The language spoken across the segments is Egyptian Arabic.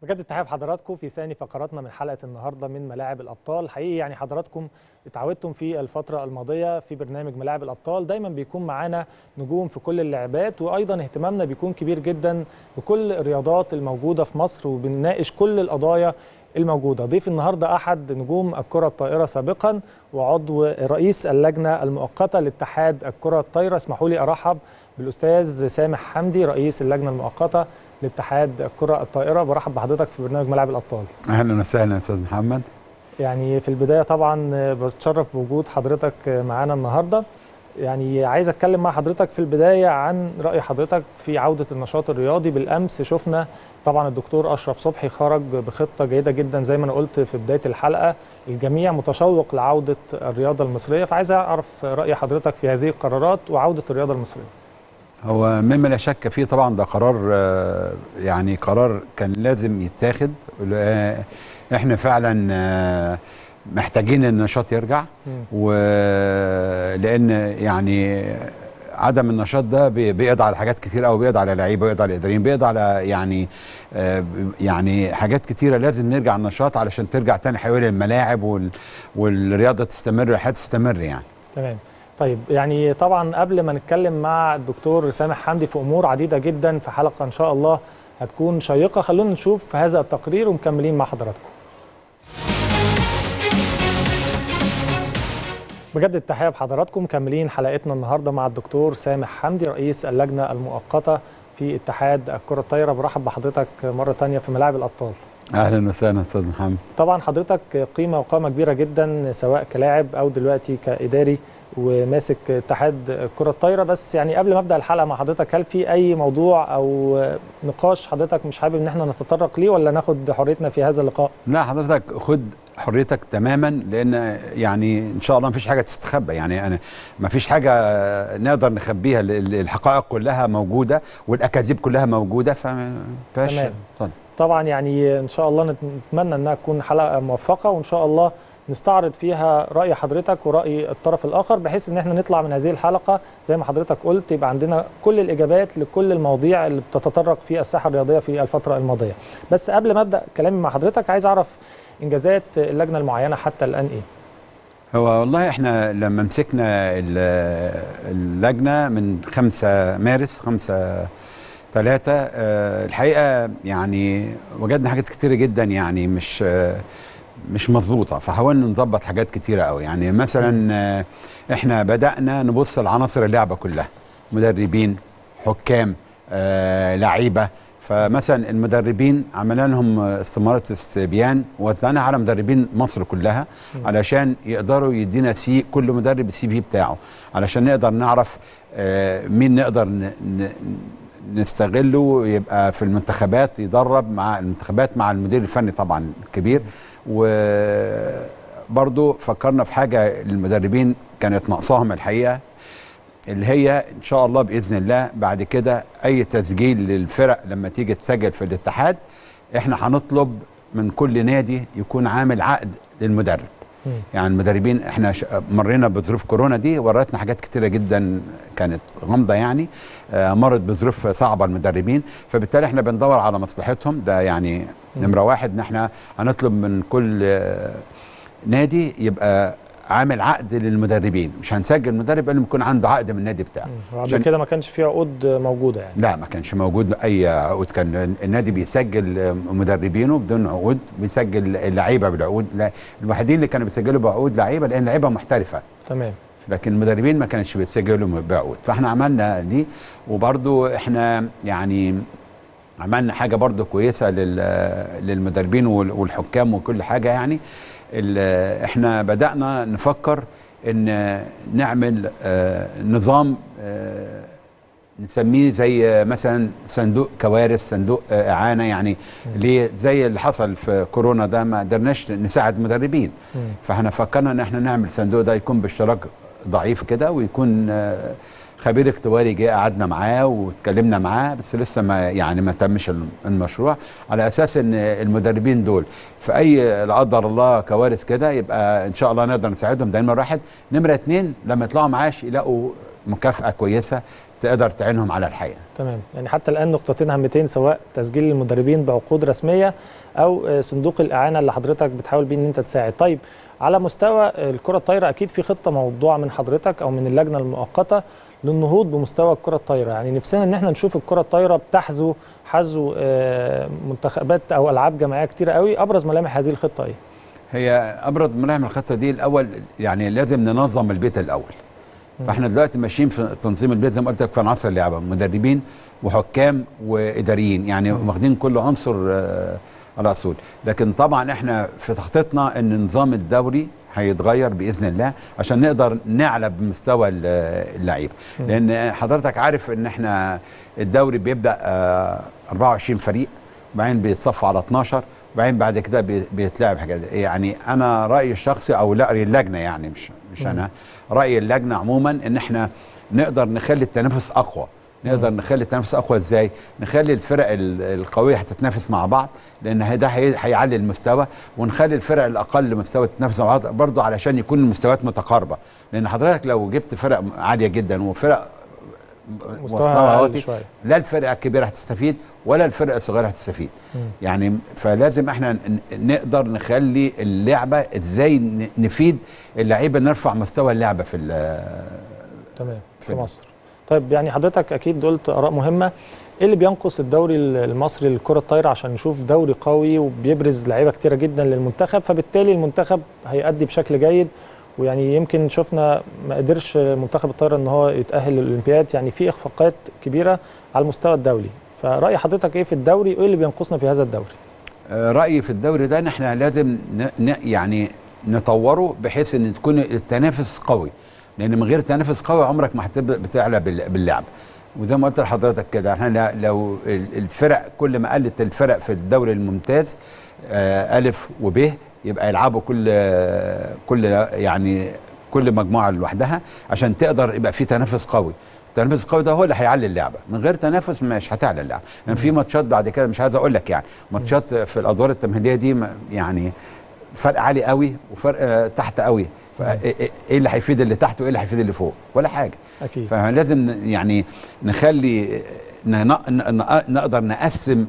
بجد التحيه بحضراتكم في ثاني فقراتنا من حلقه النهارده من ملاعب الابطال حقيقي يعني حضراتكم اتعودتم في الفتره الماضيه في برنامج ملاعب الابطال دايما بيكون معانا نجوم في كل اللعبات وايضا اهتمامنا بيكون كبير جدا بكل الرياضات الموجوده في مصر وبنناقش كل القضايا الموجوده ضيف النهارده احد نجوم الكره الطائره سابقا وعضو رئيس اللجنه المؤقته لاتحاد الكره الطايره اسمحوا لي ارحب بالاستاذ سامح حمدي رئيس اللجنه المؤقته لاتحاد الكره الطائره برحب بحضرتك في برنامج ملاعب الابطال اهلا وسهلا استاذ محمد يعني في البدايه طبعا بتشرف بوجود حضرتك معانا النهارده يعني عايز اتكلم مع حضرتك في البدايه عن راي حضرتك في عوده النشاط الرياضي بالامس شفنا طبعا الدكتور اشرف صبحي خرج بخطه جيده جدا زي ما انا قلت في بدايه الحلقه الجميع متشوق لعوده الرياضه المصريه فعايز اعرف راي حضرتك في هذه القرارات وعوده الرياضه المصريه هو مما لا شك فيه طبعا ده قرار يعني قرار كان لازم يتاخد احنا فعلا محتاجين النشاط يرجع ولان يعني عدم النشاط ده بيقضي على حاجات كتير قوي بيقضي على لعيبه بيقضي على اداريين بيقضي على يعني يعني حاجات كتيره لازم نرجع النشاط علشان ترجع تاني حيويه الملاعب والرياضه تستمر الحياه تستمر يعني تمام طيب يعني طبعا قبل ما نتكلم مع الدكتور سامح حمدي في امور عديده جدا في حلقه ان شاء الله هتكون شيقه خلونا نشوف هذا التقرير ومكملين مع حضراتكم بجد التحيه بحضراتكم مكملين حلقتنا النهارده مع الدكتور سامح حمدي رئيس اللجنه المؤقته في اتحاد الكره الطايره برحب بحضرتك مره ثانيه في ملاعب الابطال اهلا وسهلا استاذ محمد طبعا حضرتك قيمه وقامه كبيره جدا سواء كلاعب او دلوقتي كاداري وماسك اتحاد الكره الطايره بس يعني قبل ما ابدا الحلقه مع حضرتك هل في اي موضوع او نقاش حضرتك مش حابب ان احنا نتطرق ليه ولا ناخد حريتنا في هذا اللقاء؟ لا حضرتك خد حريتك تماما لان يعني ان شاء الله ما فيش حاجه تستخبى يعني انا ما فيش حاجه نقدر نخبيها الحقائق كلها موجوده والاكاذيب كلها موجوده فما فيهاش طبعا يعني ان شاء الله نتمنى انها تكون حلقه موفقه وان شاء الله نستعرض فيها راي حضرتك وراي الطرف الاخر بحيث ان احنا نطلع من هذه الحلقه زي ما حضرتك قلت يبقى عندنا كل الاجابات لكل المواضيع اللي بتتطرق في الساحه الرياضيه في الفتره الماضيه بس قبل ما ابدا كلامي مع حضرتك عايز اعرف انجازات اللجنه المعينه حتى الان ايه هو والله احنا لما مسكنا اللجنه من 5 مارس 5 ثلاثة أه الحقيقة يعني وجدنا حاجات كتيرة جدا يعني مش أه مش مظبوطة فحاولنا نظبط حاجات كتيرة قوي يعني مثلا أه احنا بدأنا نبص لعناصر اللعبة كلها مدربين حكام لعيبة فمثلا المدربين عملنا لهم استمارة استبيان ووزعناها على مدربين مصر كلها علشان يقدروا يدينا سي كل مدرب السي في بتاعه علشان نقدر نعرف مين نقدر نستغله يبقى في المنتخبات يدرب مع المنتخبات مع المدير الفني طبعا الكبير وبرضو فكرنا في حاجة المدربين كانت ناقصاهم الحقيقة اللي هي ان شاء الله باذن الله بعد كده اي تسجيل للفرق لما تيجي تسجل في الاتحاد احنا هنطلب من كل نادي يكون عامل عقد للمدرب يعني المدربين احنا مرينا بظروف كورونا دي ورتنا حاجات كتيره جدا كانت غامضه يعني آه مرت بظروف صعبه المدربين فبالتالي احنا بندور على مصلحتهم ده يعني نمره واحد ان احنا هنطلب من كل آه نادي يبقى عامل عقد للمدربين مش هنسجل مدرب الا يكون عنده عقد من النادي بتاعه عشان كده ما كانش في عقود موجوده يعني لا ما كانش موجود اي عقود كان النادي بيسجل مدربينه بدون عقود بيسجل اللعيبه بالعقود لا الوحيدين اللي كانوا بيسجلوا بعقود لعيبه لان لعيبه محترفه تمام لكن المدربين ما كانش بيتسجلوا بعقود فاحنا عملنا دي وبرضو احنا يعني عملنا حاجه برضو كويسه للمدربين والحكام وكل حاجه يعني احنا بدأنا نفكر ان نعمل اه نظام اه نسميه زي مثلا صندوق كوارث صندوق اه اعانه يعني ليه زي اللي حصل في كورونا ده ما قدرناش نساعد مدربين فاحنا فكرنا ان احنا نعمل الصندوق ده يكون باشتراك ضعيف كده ويكون خبير اكتواري جه قعدنا معاه واتكلمنا معاه بس لسه ما يعني ما تمش المشروع على اساس ان المدربين دول في اي لا قدر الله كوارث كده يبقى ان شاء الله نقدر نساعدهم ده نمره واحد نمره اتنين لما يطلعوا معاش يلاقوا مكافاه كويسه تقدر تعينهم على الحياه تمام يعني حتى الان نقطتين هامتين سواء تسجيل المدربين بعقود رسميه او آه، صندوق الاعانه اللي حضرتك بتحاول بيه ان انت تساعد طيب على مستوى الكره الطايره اكيد في خطه موضوعه من حضرتك او من اللجنه المؤقته للنهوض بمستوى الكره الطايره يعني نفسنا ان احنا نشوف الكره الطايره بتحذو حذو آه، منتخبات او العاب جماعيه كتيره قوي ابرز ملامح هذه الخطه ايه هي ابرز ملامح الخطه دي الاول يعني لازم ننظم البيت الاول فاحنا دلوقتي ماشيين في تنظيم البيت زي ما قلت لك في عناصر اللعبه مدربين وحكام واداريين يعني واخدين كل عنصر آه، على اصول لكن طبعا احنا في تخطيطنا ان النظام الدوري هيتغير باذن الله عشان نقدر نعلى بمستوى ال- اللعيبه مم. لان حضرتك عارف ان احنا الدوري بيبدا آه، 24 فريق وبعدين بيتصفوا على 12 وبعدين بعد كده بي- بيتلعب حاجات يعني انا رايي الشخصي او لا راي اللجنه يعني مش مش مم. انا راي اللجنه عموما ان احنا نقدر نخلي التنافس اقوى نقدر نخلي التنافس اقوى ازاي نخلي الفرق ال- القويه هتتنافس مع بعض لان هي- ده هي- هيعلي المستوى ونخلي الفرق الاقل مستوى تتنافس مع بعض برضه علشان يكون المستويات متقاربه لان حضرتك لو جبت فرق عاليه جدا وفرق مستواها اقل واطي، شويه لا الفرقه الكبيره هتستفيد ولا الفرقه الصغيره هتستفيد مم. يعني فلازم احنا ن- نقدر نخلي اللعبه ازاي ن- نفيد اللعيبه نرفع مستوى اللعبه في ال- تمام في فين؟ مصر طيب يعني حضرتك اكيد قلت اراء مهمه ايه اللي بينقص الدوري المصري للكره الطايره عشان نشوف دوري قوي وبيبرز لعيبه كتيره جدا للمنتخب فبالتالي المنتخب هيأدي بشكل جيد ويعني يمكن شفنا ما قدرش منتخب الطايره ان هو يتاهل للاولمبياد يعني في اخفاقات كبيره على المستوى الدولي فراي حضرتك ايه في الدوري وايه اللي بينقصنا في هذا الدوري آه، رايي في الدوري ده ان احنا لازم ن... ن... يعني نطوره بحيث ان تكون التنافس قوي لان من غير تنافس قوي عمرك ما هتبدا بتعلى بال- باللعب وزي ما قلت لحضرتك كده احنا لا- لو ال- الفرق كل ما قلت الفرق في الدوري الممتاز آه، الف وب يبقى يلعبوا كل آه، كل يعني كل مجموعه لوحدها عشان تقدر يبقى في تنافس قوي التنافس القوي ده هو اللي هيعلي اللعبه من غير تنافس مش هتعلى اللعبه يعني في ماتشات بعد كده مش عايز اقول لك يعني ماتشات في الادوار التمهيديه دي ما- يعني فرق عالي قوي وفرق آه، تحت قوي فا- ايه إيه- إيه اللي هيفيد اللي تحت وايه اللي هيفيد اللي فوق ولا حاجه اكيد فلازم ن- يعني نخلي ن- ن- ن- نقدر نقسم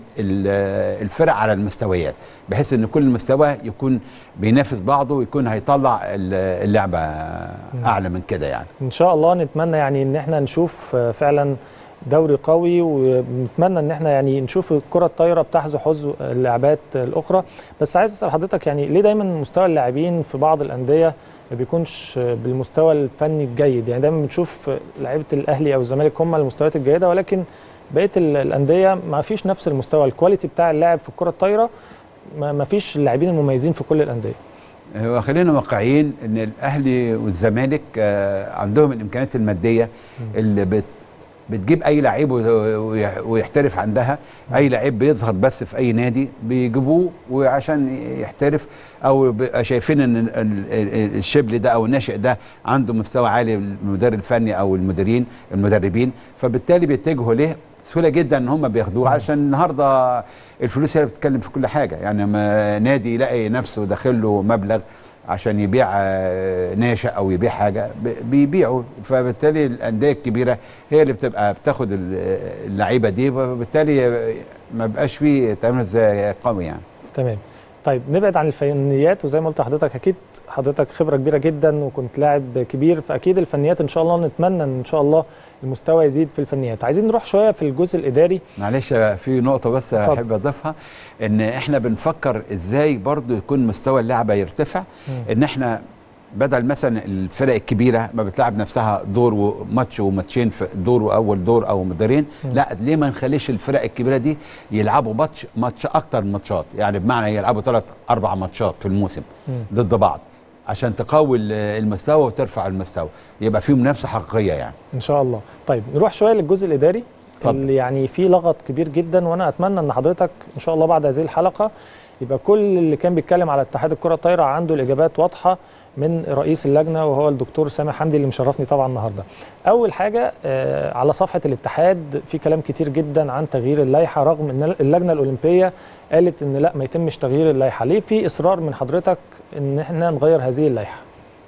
ال- الفرق على المستويات بحيث ان كل مستوى يكون بينافس بعضه ويكون هيطلع ال- اللعبه اعلى من كده يعني ان شاء الله نتمنى يعني ان احنا نشوف آه، فعلا دوري قوي ونتمنى ان احنا يعني نشوف الكره الطايره بتحذو حظو اللعبات الاخرى بس عايز اسال حضرتك يعني ليه دايما مستوى اللاعبين في بعض الانديه ما بيكونش بالمستوى الفني الجيد يعني دايما بنشوف لعيبه الاهلي او الزمالك هم المستويات الجيده ولكن بقيه ال- الانديه ما فيش نفس المستوى الكواليتي بتاع اللاعب في الكره الطايره ما ما فيش اللاعبين المميزين في كل الانديه هو خلينا واقعيين ان الاهلي والزمالك آه، عندهم الامكانيات الماديه اللي بت بتجيب اي لعيب وي- وي- ويحترف عندها اي لعيب بيظهر بس في اي نادي بيجيبوه وعشان يحترف او بيبقى شايفين ان ال- ال- الشبل ده او الناشئ ده عنده مستوى عالي المدير الفني او المديرين المدربين فبالتالي بيتجهوا ليه سهوله جدا ان هم بياخدوه علشان النهارده الفلوس هي اللي بتتكلم في كل حاجه يعني ما نادي يلاقي نفسه داخل له مبلغ عشان يبيع آه، ناشئ او يبيع حاجه ب- بيبيعوا فبالتالي الانديه الكبيره هي اللي بتبقى بتاخد ال- اللعيبه دي وبالتالي ما بقاش فيه تنافس قوي يعني تمام طيب نبعد عن الفنيات وزي ما قلت لحضرتك اكيد حضرتك خبره كبيره جدا وكنت لاعب كبير فاكيد الفنيات ان شاء الله نتمنى ان شاء الله المستوى يزيد في الفنيات عايزين نروح شويه في الجزء الاداري معلش في نقطة بس اتفضل. أحب أضيفها إن إحنا بنفكر إزاي برضو يكون مستوى اللعبة يرتفع مم. إن إحنا بدل مثلا الفرق الكبيرة ما بتلعب نفسها دور وماتش وماتشين في دور وأول دور أو دورين مم. لا ليه ما نخليش الفرق الكبيرة دي يلعبوا ماتش ماتش أكتر من ماتشات يعني بمعنى يلعبوا ثلاث أربع ماتشات في الموسم مم. ضد بعض عشان تقوي ال- المستوى وترفع المستوى يبقى في منافسة حقيقية يعني ان شاء الله طيب نروح شويه للجزء الاداري اتفضل. اللي يعني فيه لغط كبير جدا وانا اتمنى ان حضرتك ان شاء الله بعد هذه الحلقه يبقى كل اللي كان بيتكلم على اتحاد الكره الطايره عنده الاجابات واضحه من رئيس اللجنه وهو الدكتور سامح حمدي اللي مشرفني طبعا النهارده. اول حاجه آه على صفحه الاتحاد في كلام كتير جدا عن تغيير اللائحه رغم ان اللجنه الاولمبيه قالت ان لا ما يتمش تغيير اللائحه، ليه في اصرار من حضرتك ان احنا نغير هذه اللائحه؟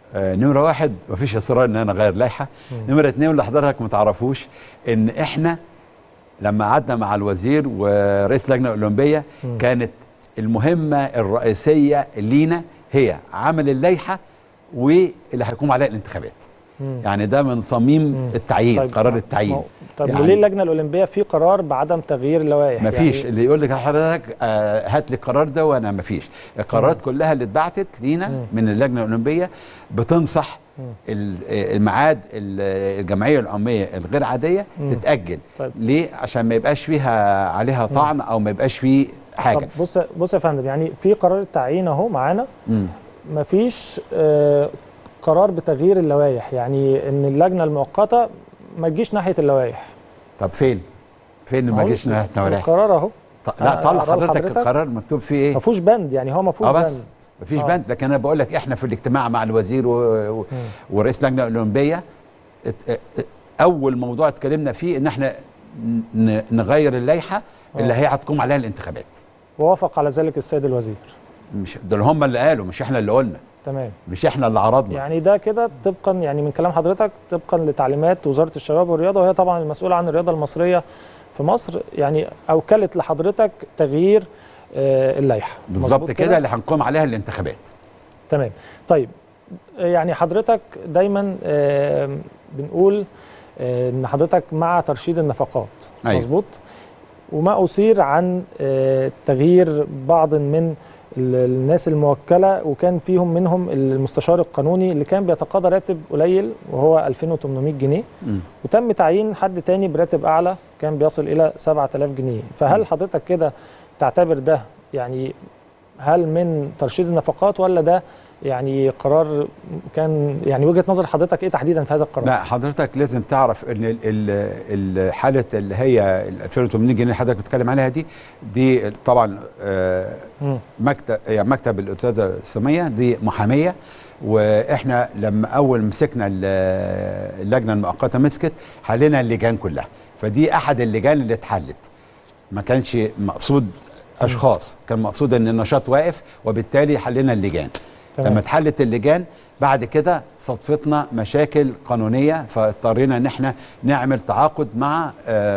آه نمره واحد مفيش اصرار ان انا اغير لائحه نمره اتنين اللي حضرتك ما تعرفوش ان احنا لما قعدنا مع الوزير ورئيس اللجنه الاولمبيه مم. كانت المهمه الرئيسيه لينا هي عمل اللائحه واللي هيقوم عليها الانتخابات مم. يعني ده من صميم مم. التعيين طيب، قرار ما- التعيين ما- طب يعني- ليه اللجنه الاولمبيه في قرار بعدم تغيير اللوائح مفيش يعني اللي يقول لك حضرتك آه هات لي القرار ده وانا مفيش القرارات كلها اللي اتبعتت لينا مم. من اللجنه الاولمبيه بتنصح مم. ال- الميعاد ال- الجمعيه العموميه الغير عاديه مم. تتاجل طيب. ليه عشان ما يبقاش فيها عليها طعن او ما يبقاش فيه حاجه طب بص بص يا فندم يعني في قرار التعيين اهو معانا مم. مفيش آه، قرار بتغيير اللوائح يعني ان اللجنه المؤقته ما تجيش ناحيه اللوائح طب فين فين ما أهو جيش ناحيه نوارح القرار اهو لا طلع أقرأ حضرتك لحضرتك؟ القرار مكتوب فيه ايه ما فيهوش بند يعني هو ما فيهوش اه بس بند مفيش آه. بند لكن انا بقول لك احنا في الاجتماع مع الوزير و... و... مم. ورئيس اللجنه الاولمبيه ات... ات... اول موضوع اتكلمنا فيه ان احنا ن... نغير اللائحه اللي آه. هي هتقوم عليها الانتخابات ووافق على ذلك السيد الوزير مش دول هم اللي قالوا مش احنا اللي قلنا تمام مش احنا اللي عرضنا يعني ده كده طبقا يعني من كلام حضرتك طبقا لتعليمات وزاره الشباب والرياضه وهي طبعا المسؤوله عن الرياضه المصريه في مصر يعني اوكلت لحضرتك تغيير آه، اللائحه بالظبط مظبوط كده اللي هنقوم عليها الانتخابات تمام طيب يعني حضرتك دايما آه، بنقول آه، ان حضرتك مع ترشيد النفقات أيوة. مظبوط وما اثير عن آه، تغيير بعض من ال- الناس الموكله وكان فيهم منهم المستشار القانوني اللي كان بيتقاضى راتب قليل وهو 2800 جنيه مم. وتم تعيين حد تاني براتب اعلى كان بيصل الى 7000 جنيه فهل حضرتك كده تعتبر ده يعني هل من ترشيد النفقات ولا ده يعني قرار كان يعني وجهه نظر حضرتك ايه تحديدا في هذا القرار؟ لا حضرتك لازم تعرف ان ال- ال- الحاله اللي هي ال 2800 جنيه اللي حضرتك بتتكلم عليها دي دي طبعا آه، مم. مكتب يعني مكتب الاستاذه سميه دي محاميه واحنا لما اول مسكنا ال- اللجنه المؤقته مسكت حلينا اللجان كلها فدي احد اللجان اللي اتحلت ما كانش مقصود اشخاص كان مقصود ان النشاط واقف وبالتالي حلينا اللجان تمام. لما اتحلت اللجان بعد كده صدفتنا مشاكل قانونيه فاضطرينا ان احنا نعمل تعاقد مع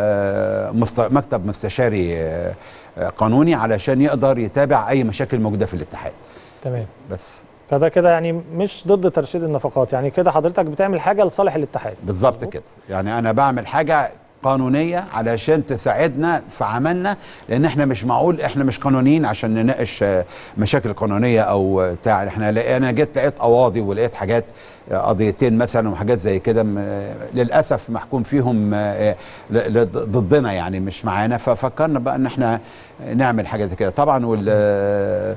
آه، مست- مكتب مستشاري آه، آه، قانوني علشان يقدر يتابع اي مشاكل موجوده في الاتحاد تمام بس فده كده يعني مش ضد ترشيد النفقات يعني كده حضرتك بتعمل حاجه لصالح الاتحاد بالظبط مظبوط. كده يعني انا بعمل حاجه قانونيه علشان تساعدنا في عملنا لان احنا مش معقول احنا مش قانونيين عشان نناقش آه، مشاكل قانونيه او آه، بتاع احنا لا- انا جيت لقيت قواضي ولقيت حاجات آه، قضيتين مثلا وحاجات زي كده م- آه، للاسف محكوم فيهم آه، ل- ل- ضدنا يعني مش معانا ففكرنا بقى ان احنا نعمل حاجه زي كده طبعا وال آه،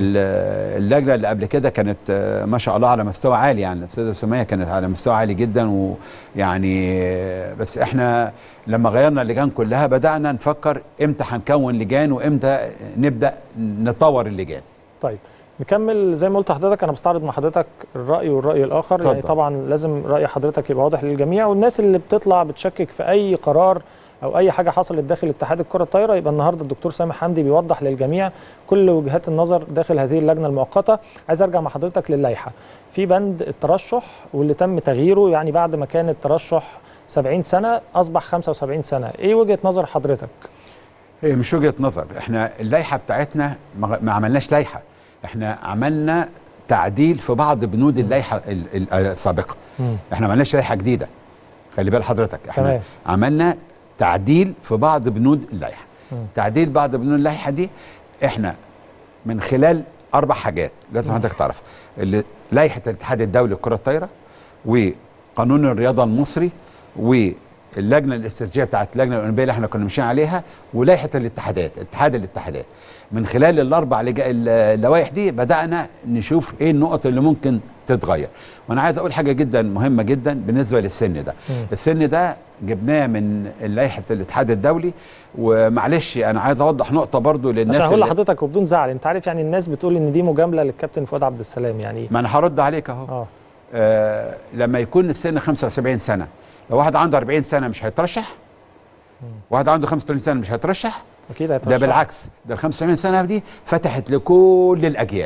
ال- اللجنه اللي قبل كده كانت آه، ما شاء الله على مستوى عالي يعني الاستاذه سميه كانت على مستوى عالي جدا ويعني آه، بس احنا لما غيرنا اللجان كلها بدانا نفكر امتى هنكون لجان وامتى نبدا نطور اللجان طيب نكمل زي ما قلت لحضرتك انا بستعرض مع حضرتك الراي والراي الاخر يعني اتفضل. طبعا لازم راي حضرتك يبقى واضح للجميع والناس اللي بتطلع بتشكك في اي قرار او اي حاجه حصلت داخل اتحاد الكره الطايره يبقى النهارده الدكتور سامح حمدي بيوضح للجميع كل وجهات النظر داخل هذه اللجنه المؤقته عايز ارجع مع حضرتك للائحه في بند الترشح واللي تم تغييره يعني بعد ما كان الترشح 70 سنه اصبح 75 سنه ايه وجهه نظر حضرتك هي مش وجهه نظر احنا اللائحه بتاعتنا ما ما عملناش لائحه احنا عملنا تعديل في بعض بنود اللائحه ال- ال- السابقه احنا ما عملناش لائحه جديده خلي بال حضرتك احنا تمام. عملنا تعديل في بعض بنود اللائحه مم. تعديل بعض بنود اللائحه دي احنا من خلال اربع حاجات لازم حضرتك تعرف اللي لائحه الاتحاد الدولي للكره الطايره وقانون الرياضه المصري واللجنه الاستراتيجيه بتاعت اللجنه الاولمبيه اللي احنا كنا ماشيين عليها ولائحه الاتحادات اتحاد الاتحادات من خلال الاربع لجا- اللوائح دي بدانا نشوف ايه النقط اللي ممكن تتغير وانا عايز اقول حاجه جدا مهمه جدا بالنسبه للسن ده مم. السن ده جبناه من لائحه الاتحاد الدولي ومعلش انا عايز اوضح نقطه برضو للناس عشان هقول اللي لحضرتك وبدون زعل انت عارف يعني الناس بتقول ان دي مجامله للكابتن فؤاد عبد السلام يعني ما انا هرد عليك اهو اه آه لما يكون السن 75 سنه لو واحد عنده 40 سنه مش هيترشح واحد عنده 35 سنه مش هيترشح اكيد ده هيترشح. بالعكس ده ال 75 سنه دي فتحت لكل الاجيال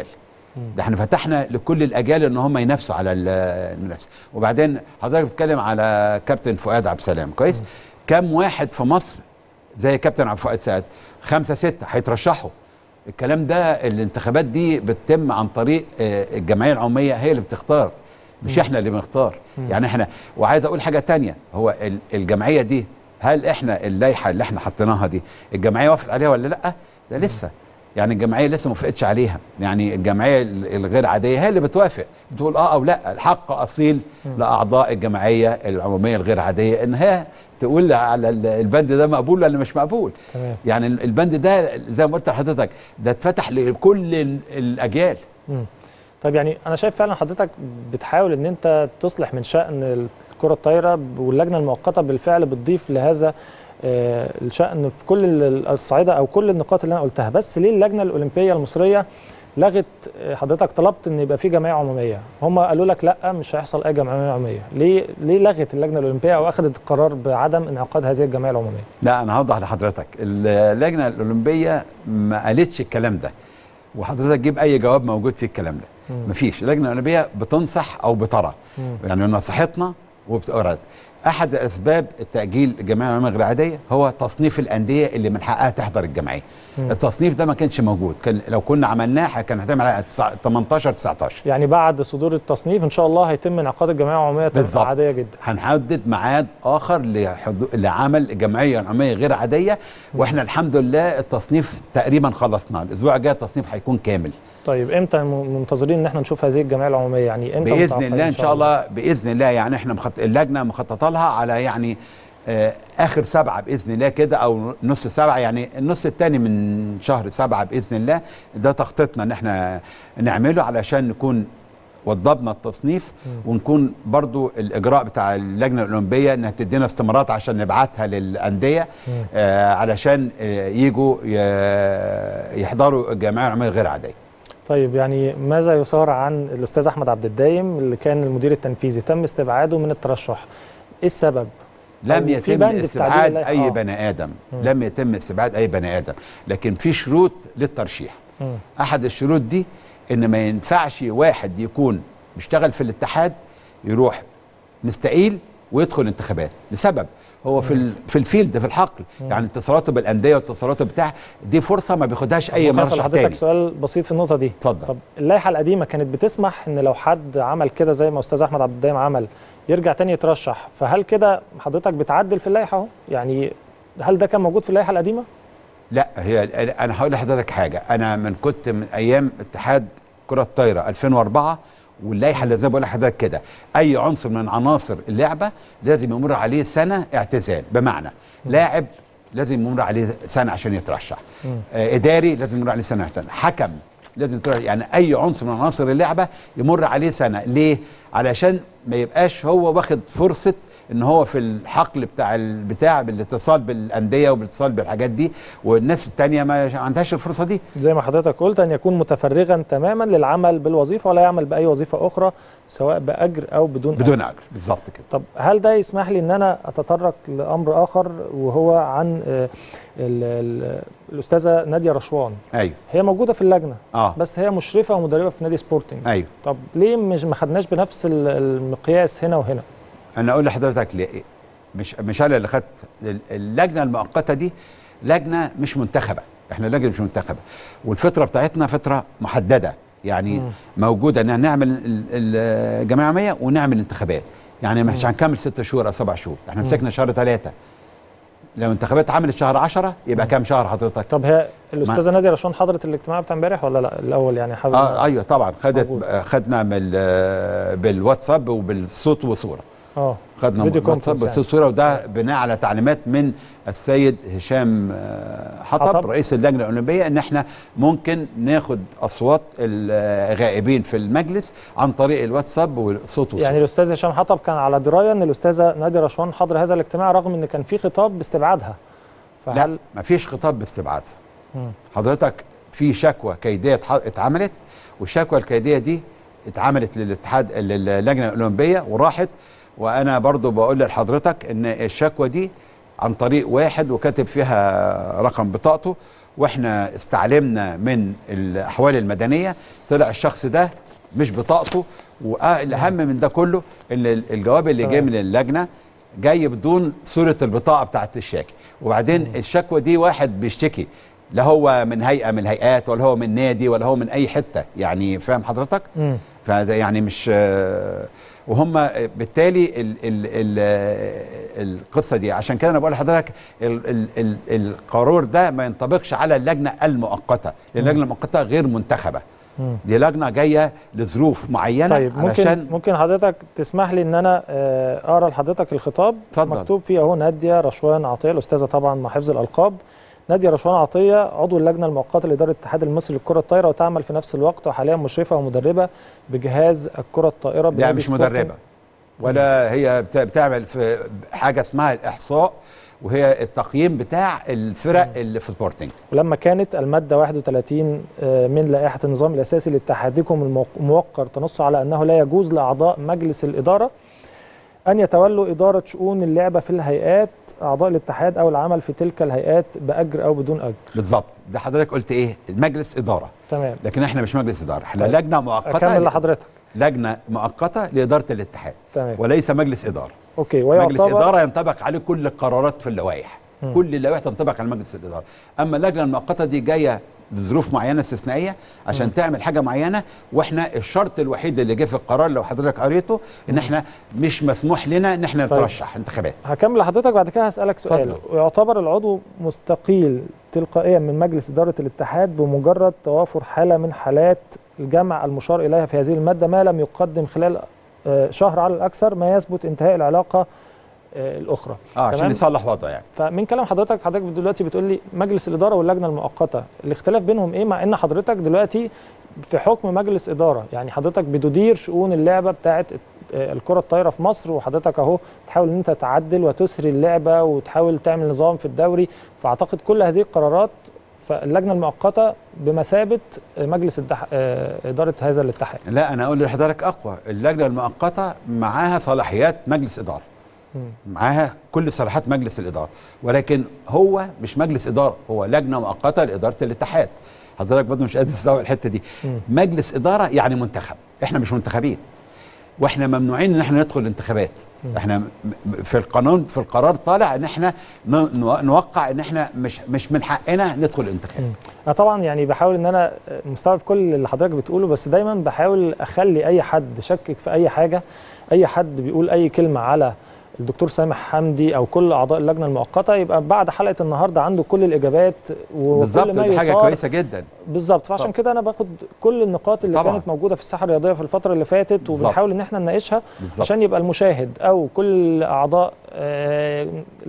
ده احنا فتحنا لكل الاجيال ان هم ينافسوا على ال- المنافسه وبعدين حضرتك بتتكلم على كابتن فؤاد عبد السلام كويس كم واحد في مصر زي كابتن عبد الفؤاد سعد خمسة ستة هيترشحوا الكلام ده الانتخابات دي بتتم عن طريق آه، الجمعيه العموميه هي اللي بتختار مش احنا اللي بنختار يعني احنا وعايز اقول حاجه تانية هو ال- الجمعيه دي هل احنا اللائحه اللي احنا حطيناها دي الجمعيه وافقت عليها ولا لا ده لسه يعني الجمعيه لسه ما وافقتش عليها يعني الجمعيه ال- الغير عاديه هي اللي بتوافق بتقول اه او لا الحق اصيل لاعضاء الجمعيه العموميه الغير عاديه ان هي تقول على ال- البند ده مقبول ولا مش مقبول تمام يعني البند ده زي ما قلت لحضرتك ده اتفتح لكل ال- الاجيال مم. طيب يعني انا شايف فعلا حضرتك بتحاول ان انت تصلح من شان الكره الطايره واللجنه المؤقته بالفعل بتضيف لهذا آه، الشان في كل ال- الصعيده او كل النقاط اللي انا قلتها بس ليه اللجنه الاولمبيه المصريه لغت آه، حضرتك طلبت ان يبقى في جمعيه عموميه هم قالوا لك لا مش هيحصل اي جمعيه عموميه ليه ليه لغت اللجنه الاولمبيه او اخذت القرار بعدم انعقاد هذه الجمعيه العموميه لا انا هوضح لحضرتك اللجنه الاولمبيه ما قالتش الكلام ده وحضرتك جيب اي جواب موجود في الكلام ده مم. مفيش اللجنه الاولمبيه بتنصح او بترى مم. يعني نصحتنا وبتقرد احد اسباب التاجيل الجمعيه العموميه غير العاديه هو تصنيف الانديه اللي من حقها تحضر الجمعيه مم. التصنيف ده ما كانش موجود كان لو كنا عملناه كان هتعمل على 18 19 يعني بعد صدور التصنيف ان شاء الله هيتم انعقاد الجمعيه العموميه تبقى بالظبط. عاديه جدا هنحدد ميعاد اخر لحدو... لعمل جمعيه عموميه غير عاديه واحنا الحمد لله التصنيف تقريبا خلصناه الاسبوع الجاي التصنيف هيكون كامل طيب امتى م- منتظرين ان احنا نشوف هذه الجمعيه العموميه يعني امتى باذن متوقعين الله ان شاء الله باذن الله يعني احنا مخط... اللجنه مخططه لها على يعني آه اخر سبعه باذن الله كده او نص سبعه يعني النص الثاني من شهر سبعه باذن الله ده تخطيطنا ان احنا نعمله علشان نكون وضبنا التصنيف ونكون برضو الاجراء بتاع اللجنه الاولمبيه انها تدينا استمارات عشان نبعتها للانديه مم. آه علشان آه يجوا ي- يحضروا الجمعيه العموميه غير عاديه طيب يعني ماذا يثار عن الاستاذ احمد عبد الدايم اللي كان المدير التنفيذي تم استبعاده من الترشح ايه السبب لم أو في يتم بند في استبعاد تعديل اللائحة. اي آه. بني ادم مم. لم يتم استبعاد اي بني ادم لكن في شروط للترشيح مم. احد الشروط دي ان ما ينفعش واحد يكون بيشتغل في الاتحاد يروح مستقيل ويدخل انتخابات لسبب هو في ال- في الفيلد في الحقل يعني اتصالاته بالانديه واتصالاته بتاع دي فرصه ما بياخدهاش اي ممكن أسأل مرشح حضرتك تاني سؤال بسيط في النقطه دي اتفضل طب اللائحه القديمه كانت بتسمح ان لو حد عمل كده زي ما استاذ احمد عبد الدايم عمل يرجع تاني يترشح فهل كده حضرتك بتعدل في اللائحه اهو يعني هل ده كان موجود في اللائحه القديمه لا هي انا هقول لحضرتك حاجه انا من كنت من ايام اتحاد كره الطايره 2004 واللائحه اللي زي ما بقول لحضرتك كده اي عنصر من عناصر اللعبه لازم يمر عليه سنه اعتزال بمعنى لاعب لازم يمر عليه سنه عشان يترشح آه اداري لازم يمر عليه سنه عشان حكم لازم يترشح يعني اي عنصر من عناصر اللعبه يمر عليه سنه ليه علشان ما يبقاش هو واخد فرصه ان هو في الحقل بتاع البتاع بالاتصال بالانديه وبالاتصال بالحاجات دي والناس التانية ما عندهاش الفرصه دي زي ما حضرتك قلت ان يكون متفرغا تماما للعمل بالوظيفه ولا يعمل باي وظيفه اخرى سواء باجر او بدون أجر. بدون اجر بالظبط كده طب هل ده يسمح لي ان انا اتطرق لامر اخر وهو عن آه، ال- ال- الاستاذه ناديه رشوان ايوه هي موجوده في اللجنه اه بس هي مشرفه ومدربه في نادي سبورتنج ايوه طب ليه مش ما خدناش بنفس ال- المقياس هنا وهنا انا اقول لحضرتك ليه مش مش انا اللي خدت اللجنه المؤقته دي لجنه مش منتخبه احنا لجنه مش منتخبه والفتره بتاعتنا فتره محدده يعني مم. موجوده ان نعمل ال- ال- الجمعيه العموميه ونعمل انتخابات يعني مش هنكمل ست شهور او سبع شهور احنا مسكنا شهر ثلاثه لو انتخابات عملت شهر 10 يبقى كام شهر حضرتك طب هي الاستاذه ناديه رشوان حضرت الاجتماع بتاع امبارح ولا لا الاول يعني حضرت اه ايوه طبعا خدت موجود. آه، خدنا بال آه، بالواتساب وبالصوت وصوره اه خدنا فيديو واتساب كونفرنس بالصوت وصوره وده بناء على تعليمات من السيد هشام آه، حطب, حطب. رئيس اللجنه الاولمبيه ان احنا ممكن ناخد اصوات الغائبين في المجلس عن طريق الواتساب والصوت وصوره يعني الاستاذ هشام حطب كان على درايه ان الاستاذه ناديه رشوان حضر هذا الاجتماع رغم ان كان في خطاب باستبعادها لا فهل مفيش خطاب باستبعادها مم. حضرتك في شكوى كيديه اتح- اتعملت والشكوى الكيديه دي اتعملت للاتحاد للجنه الاولمبيه وراحت وانا برضو بقول لحضرتك ان الشكوى دي عن طريق واحد وكاتب فيها رقم بطاقته واحنا استعلمنا من الاحوال المدنيه طلع الشخص ده مش بطاقته والاهم من ده كله ان ال- الجواب اللي جاي تمام. من اللجنه جاي بدون صوره البطاقه بتاعت الشاكي وبعدين الشكوى دي واحد بيشتكي لا هو من هيئه من الهيئات ولا هو من نادي ولا هو من اي حته يعني فاهم حضرتك مم. فده يعني مش آه، وهم بالتالي ال ال ال القصه دي عشان كده انا بقول لحضرتك ال ال ال القرار ده ما ينطبقش على اللجنه المؤقته لان اللجنه المؤقته غير منتخبه مم. دي لجنه جايه لظروف معينه طيب ممكن علشان ممكن حضرتك تسمح لي ان انا آه، اقرا لحضرتك الخطاب اتفضل. مكتوب فيه اهو ناديه رشوان عطيه الاستاذه طبعا مع حفظ الالقاب ناديه رشوان عطيه عضو اللجنه المؤقته لاداره الاتحاد المصري للكره الطايره وتعمل في نفس الوقت وحاليا مشرفه ومدربه بجهاز الكره الطائره لا بنادي مش سبورتنج. مدربه ولا هي بت- بتعمل في حاجه اسمها الاحصاء وهي التقييم بتاع الفرق اللي في سبورتنج ولما كانت المادة 31 آه، من لائحة النظام الأساسي لاتحادكم الموق- الموقر تنص على أنه لا يجوز لأعضاء مجلس الإدارة أن يتولوا إدارة شؤون اللعبة في الهيئات أعضاء الاتحاد أو العمل في تلك الهيئات بأجر أو بدون أجر بالظبط ده حضرتك قلت ايه المجلس اداره تمام لكن احنا مش مجلس اداره احنا طيب. لجنه مؤقته أكمل لحضرتك لجنه مؤقته لاداره الاتحاد تمام وليس مجلس اداره أوكي مجلس ويعتبر اداره ينطبق عليه كل القرارات في اللوائح مم. كل اللوائح تنطبق على مجلس الاداره اما اللجنه المؤقته دي جايه لظروف معينه استثنائيه عشان مم. تعمل حاجه معينه واحنا الشرط الوحيد اللي جه في القرار لو حضرتك قريته ان احنا مش مسموح لنا ان احنا طيب. نترشح انتخابات هكمل لحضرتك بعد كده هسألك سؤال اتفضل. ويعتبر العضو مستقيل تلقائيا من مجلس إدارة الاتحاد بمجرد توافر حالة من حالات الجمع المشار إليها في هذه المادة ما لم يقدم خلال آه، شهر على الأكثر ما يثبت انتهاء العلاقة آه، الأخرى اه عشان تمام. يصلح وضعه يعني فمن كلام حضرتك حضرتك دلوقتي بتقول لي مجلس الإدارة واللجنة المؤقتة الاختلاف بينهم إيه مع إن حضرتك دلوقتي في حكم مجلس إدارة يعني حضرتك بتدير شؤون اللعبة بتاعت آه، الكرة الطايرة في مصر وحضرتك أهو تحاول إن أنت تعدل وتسري اللعبة وتحاول تعمل نظام في الدوري فأعتقد كل هذه القرارات فاللجنة المؤقتة بمثابة آه، مجلس الدح... آه، إدارة هذا الاتحاد لا انا اقول لحضرتك اقوى اللجنه المؤقته معاها صلاحيات مجلس اداره مم. معاها كل صلاحيات مجلس الاداره ولكن هو مش مجلس اداره هو لجنه مؤقته لاداره الاتحاد حضرتك برضه مش قادر تستوعب الحته دي مم. مجلس اداره يعني منتخب احنا مش منتخبين واحنا ممنوعين ان احنا ندخل الانتخابات مم. احنا م- م- في القانون في القرار طالع ان احنا ن- نو- نوقع ان احنا مش مش من حقنا ندخل الانتخابات مم. انا طبعا يعني بحاول ان انا مستوعب كل اللي حضرتك بتقوله بس دايما بحاول اخلي اي حد شكك في اي حاجه اي حد بيقول اي كلمه على الدكتور سامح حمدي او كل اعضاء اللجنه المؤقته يبقى بعد حلقه النهارده عنده كل الاجابات وكل بالظبط ما دي حاجه يثار كويسه جدا بالظبط فعشان طبعا. كده انا باخد كل النقاط اللي طبعا. كانت موجوده في الساحه الرياضيه في الفتره اللي فاتت بالظبط. وبنحاول ان احنا نناقشها بالظبط عشان يبقى المشاهد او كل اعضاء آه،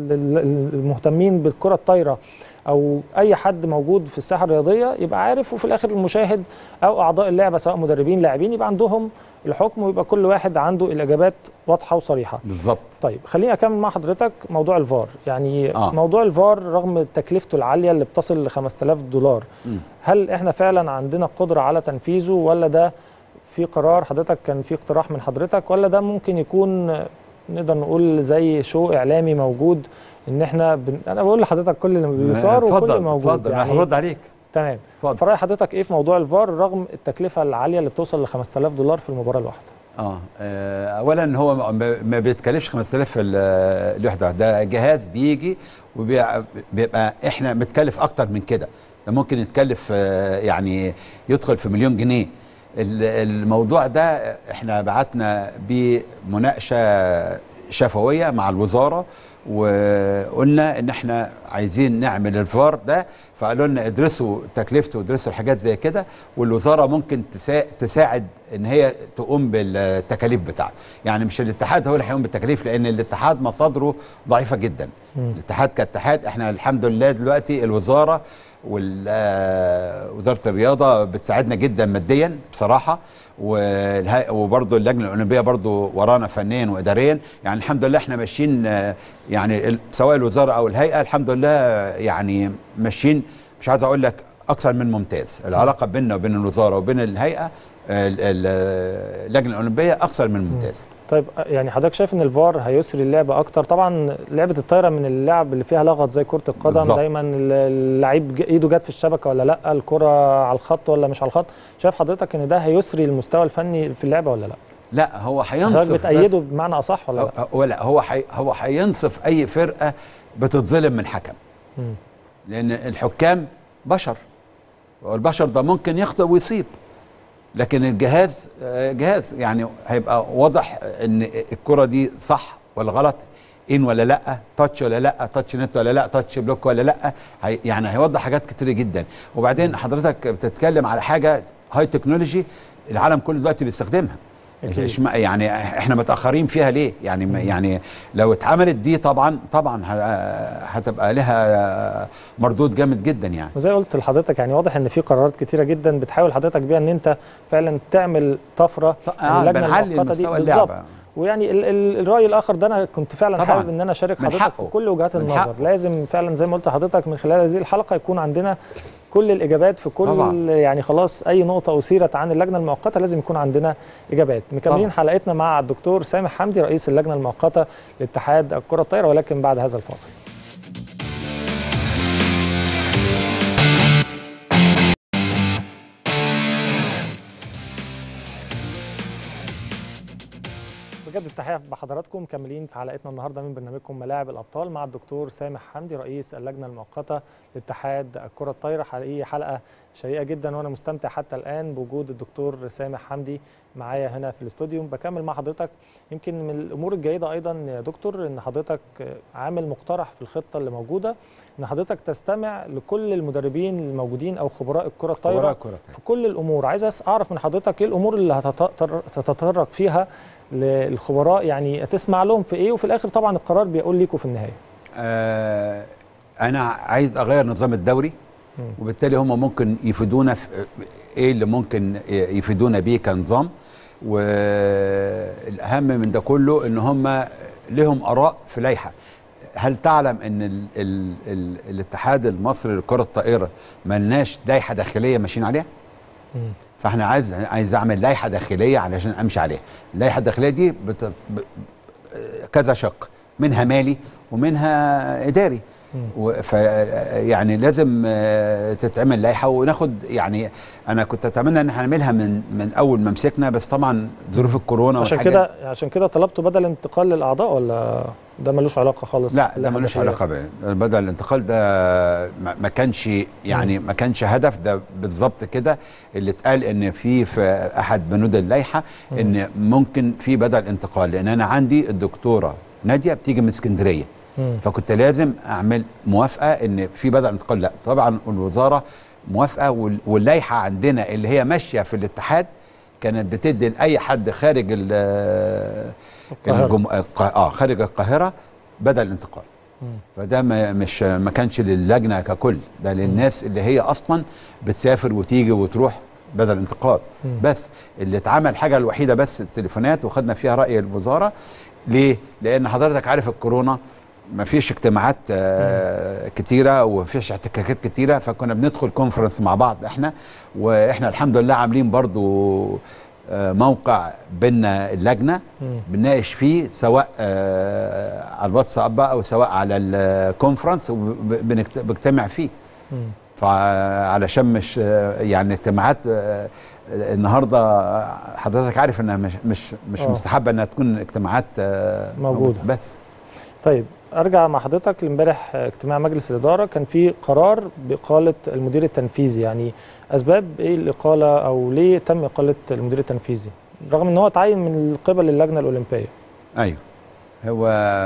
ال- المهتمين بالكره الطايره او اي حد موجود في الساحه الرياضيه يبقى عارف وفي الاخر المشاهد او اعضاء اللعبه سواء مدربين لاعبين يبقى عندهم الحكم ويبقى كل واحد عنده الاجابات واضحه وصريحه بالظبط طيب خليني اكمل مع حضرتك موضوع الفار يعني آه. آه. موضوع الفار رغم تكلفته العاليه اللي بتصل ل 5000 دولار مم. هل احنا فعلا عندنا قدره على تنفيذه ولا ده في قرار حضرتك كان في اقتراح من حضرتك ولا ده ممكن يكون آه، نقدر نقول زي شو اعلامي موجود ان احنا بن... انا بقول لحضرتك كل اللي بيثار وكل اللي اتفضل موجود اتفضل انا هرد عليك تمام اتفضل فرأي حضرتك ايه في موضوع الفار رغم التكلفه العاليه اللي بتوصل ل 5000 دولار في المباراه الواحده اه آه، اولا هو ما- ما ما بيتكلفش 5000 في ال- الوحده ده جهاز بيجي وبيبقى احنا متكلف اكتر من كده ده ممكن يتكلف آه، يعني يدخل في مليون جنيه ال- الموضوع ده احنا بعتنا بمناقشه شفويه مع الوزاره وقلنا ان احنا عايزين نعمل الفار ده فقالوا لنا ادرسوا تكلفته وادرسوا الحاجات زي كده والوزاره ممكن تسا- تساعد ان هي تقوم بالتكاليف بتاعته يعني مش الاتحاد هو اللي هيقوم بالتكاليف لان الاتحاد مصادره ضعيفه جدا مم. الاتحاد كاتحاد احنا الحمد لله دلوقتي الوزاره ووزاره الرياضه بتساعدنا جدا ماديا بصراحه والها- وبرضه اللجنه الاولمبيه برضه ورانا فنيا واداريا يعني الحمد لله احنا ماشيين آه، يعني ال- سواء الوزاره او الهيئه الحمد لله يعني ماشيين مش عايز اقول لك اكثر من ممتاز العلاقه بيننا وبين الوزاره وبين الهيئه ال- ال- اللجنه الاولمبيه اكثر من ممتاز طيب يعني حضرتك شايف ان الفار هيسري اللعبه اكتر طبعا لعبه الطايره من اللعب اللي فيها لغط زي كره القدم بالظبط. دايما اللعيب ج- ايده جت في الشبكه ولا لا الكره على الخط ولا مش على الخط شايف حضرتك ان ده هيسري المستوى الفني في اللعبه ولا لا لا هو حضرتك هينصف بتأيده بس بمعنى اصح ولا لا هو- ولا هو حي هو هينصف اي فرقه بتتظلم من حكم مم. لان الحكام بشر والبشر ده ممكن يخطئ ويصيب لكن الجهاز آه، جهاز يعني هيبقى واضح ان الكره دي صح ولا غلط ان ولا لا تاتش ولا لا تاتش نت ولا لا تاتش بلوك ولا لا هي يعني هيوضح حاجات كتير جدا وبعدين حضرتك بتتكلم على حاجه هاي تكنولوجي العالم كله دلوقتي بيستخدمها أكيد. إشما- يعني احنا متاخرين فيها ليه يعني ما- يعني لو اتعملت دي طبعا طبعا ه- هتبقى لها مردود جامد جدا يعني وزي قلت لحضرتك يعني واضح ان في قرارات كتيره جدا بتحاول حضرتك بيها ان انت فعلا تعمل طفره آه اللجنة بنعلي المؤقتة دي مستوى بالظبط. اللعبه ويعني ال ال الراي الاخر ده انا كنت فعلا طبعاً. حابب ان انا اشارك من حضرتك حقه. في كل وجهات من النظر حقه. لازم فعلا زي ما قلت لحضرتك من خلال هذه الحلقه يكون عندنا كل الاجابات في كل طبعاً. يعني خلاص اي نقطه اثيرت عن اللجنه المؤقته لازم يكون عندنا اجابات مكملين طبعاً. حلقتنا مع الدكتور سامح حمدي رئيس اللجنه المؤقته لاتحاد الكره الطايره ولكن بعد هذا الفاصل بجد التحيه بحضراتكم مكملين في حلقتنا النهارده من برنامجكم ملاعب الابطال مع الدكتور سامح حمدي رئيس اللجنه المؤقته لاتحاد الكره الطايره حقيقي حلقه شيقه جدا وانا مستمتع حتى الان بوجود الدكتور سامح حمدي معايا هنا في الاستوديو بكمل مع حضرتك يمكن من الامور الجيده ايضا يا دكتور ان حضرتك عامل مقترح في الخطه اللي موجوده ان حضرتك تستمع لكل المدربين الموجودين او خبراء الكره الطايره وراء كرة في كل الامور عايز أس- اعرف من حضرتك ايه الامور اللي هتتطر- هتتطرق فيها للخبراء يعني تسمع لهم في ايه وفي الاخر طبعا القرار بيقول ليكوا في النهايه آه انا عايز اغير نظام الدوري مم. وبالتالي هم ممكن يفيدونا في ايه اللي ممكن يفيدونا بيه كنظام والاهم من ده كله ان هم لهم اراء في لائحه هل تعلم ان ال ال ال الاتحاد المصري لكره الطائره ملناش لائحه داخليه ماشيين عليها مم. فاحنا عايز عايز اعمل لائحه داخليه علشان امشي عليها اللائحه الداخليه دي بت... ب... كذا شق منها مالي ومنها اداري مم. و- ف يعني لازم آه، تتعمل لائحه وناخد يعني انا كنت اتمنى ان احنا نعملها من من اول ما مسكنا بس طبعا ظروف الكورونا عشان والحاجات- كده عشان كده طلبتوا بدل انتقال للاعضاء ولا ده ملوش علاقه خالص لا ده باللائحة ملوش الداخلية؟ علاقه بيه بدل الانتقال ده ما ما كانش يعني ما كانش هدف ده بالظبط كده اللي اتقال ان في في احد بنود اللائحه ان ممكن في بدل انتقال لان انا عندي الدكتوره ناديه بتيجي من اسكندريه مم. فكنت لازم اعمل موافقه ان في بدل انتقال لا طبعا الوزاره موافقه وال- واللائحه عندنا اللي هي ماشيه في الاتحاد كانت بتدي لاي حد خارج ال- القاهرة. الجم... الق- اه خارج القاهره بدل انتقال مم. فده ما مش ما كانش للجنه ككل ده للناس اللي هي اصلا بتسافر وتيجي وتروح بدل انتقال مم. بس اللي اتعمل حاجه الوحيده بس التليفونات وخدنا فيها راي الوزاره ليه؟ لان حضرتك عارف الكورونا ما فيش اجتماعات آه كتيره ومفيش احتكاكات كتيره فكنا بندخل كونفرنس مع بعض احنا واحنا الحمد لله عاملين برضو آه موقع بينا اللجنه مم. بنناقش فيه سواء آه على الواتساب بقى او سواء على الكونفرنس وبنجتمع فيه مم. فعلشان مش آه، يعني اجتماعات آه، النهارده حضرتك عارف انها مش مش مش آه. مستحبه انها تكون اجتماعات آه، موجودة. بس طيب ارجع مع حضرتك لامبارح اجتماع مجلس الاداره كان في قرار باقاله المدير التنفيذي يعني اسباب ايه الاقاله او ليه تم اقاله المدير التنفيذي رغم ان هو اتعين من قبل اللجنه الاولمبيه ايوه هو